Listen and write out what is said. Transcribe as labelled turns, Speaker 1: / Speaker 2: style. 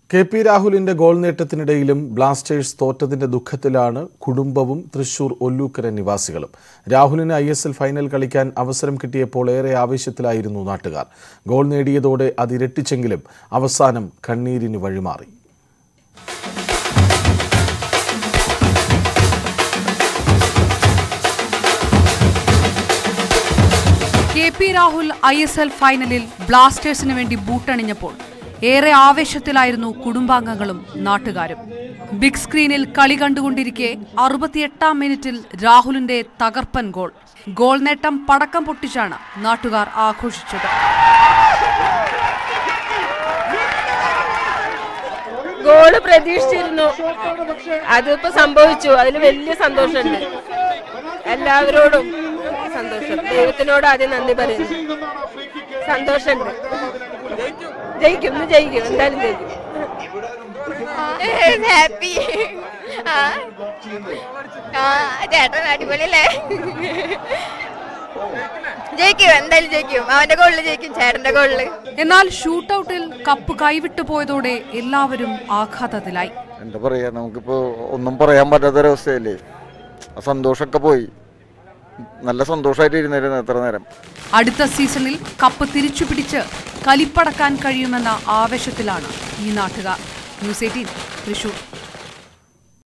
Speaker 1: K P രാഹുലിന്റെ goal നേട്ടത്തിനിടയിലും Blasters തോറ്റതിന്റെ ദുഃഖത്തിലാണ് കുടുംബവും തൃശൂർ ഒല്ലൂക്കര നിവാസികളും രാഹുലിന് ഐ എസ് എൽ ഫൈനൽ കളിക്കാൻ അവസരം കിട്ടിയപ്പോൾ ഏറെ ആവേശത്തിലായിരുന്നു നാട്ടുകാർ ഗോൾ നേടിയതോടെ അത് ഇരട്ടിച്ചെങ്കിലും അവസാനം കണ്ണീരിന് വഴിമാറി
Speaker 2: K P Rahul I S L ഫൈനലിൽ ബ്ലാസ്റ്റേഴ്സിന് വേണ്ടി ബൂട്ടണിഞ്ഞപ്പോൾ ഏറെ ആവേശത്തിലായിരുന്നു കുടുംബാംഗങ്ങളും നാട്ടുകാരും ബിഗ് സ്ക്രീനിൽ കളി കണ്ടുകൊണ്ടിരിക്കെ അറുപത്തിയെട്ടാം മിനിറ്റിൽ രാഹുലിന്റെ തകർപ്പൻ ഗോൾ ഗോൾ നേട്ടം പടക്കം പൊട്ടിച്ചാണ് നാട്ടുകാർ ആഘോഷിച്ചത്
Speaker 3: ഗോള് പ്രതീക്ഷിച്ചിരുന്നു അതിപ്പോ സംഭവിച്ചു അതിൽ വലിയ സന്തോഷമുണ്ട് എല്ലാവരോടും സന്തോഷം ദൈവത്തിനോട് ആദ്യം നന്ദി പറയുന്നു സന്തോഷമുണ്ട് ജയിക്കും ഇന്ന് ജയിക്കും എന്തായാലും ജയിക്കും
Speaker 4: ഹാപ്പി ആ ആ ചേട്ടൻ അടിപൊളിയല്ലേ ജയിക്കും എന്തായാലും ജയിക്കും അവന്റെ ഗോളില് ജയിക്കും ചേട്ടന്റെ ഗോളില്
Speaker 2: എന്നാൽ ഷൂട്ടൌട്ടിൽ കപ്പ് കൈവിട്ടു പോയതോടെ എല്ലാവരും ആഘാതത്തിലായി
Speaker 5: എന്താ പറയാ നമുക്കിപ്പോ ഒന്നും പറയാൻ പറ്റാത്തൊരവസ്ഥയല്ലേ ആ സന്തോഷമൊക്കെ പോയി നല്ല സന്തോഷമായിട്ട് ഇരുന്നിരുന്നു എത്ര നേരം
Speaker 2: അടുത്ത സീസണിൽ കപ്പ് തിരിച്ചുപിടിച്ച് കലിപ്പടക്കാൻ കഴിയുമെന്ന ആവേശത്തിലാണ് ഈ നാട്ടുകാർ ന്യൂസ് എയ്റ്റീൻ തൃശൂർ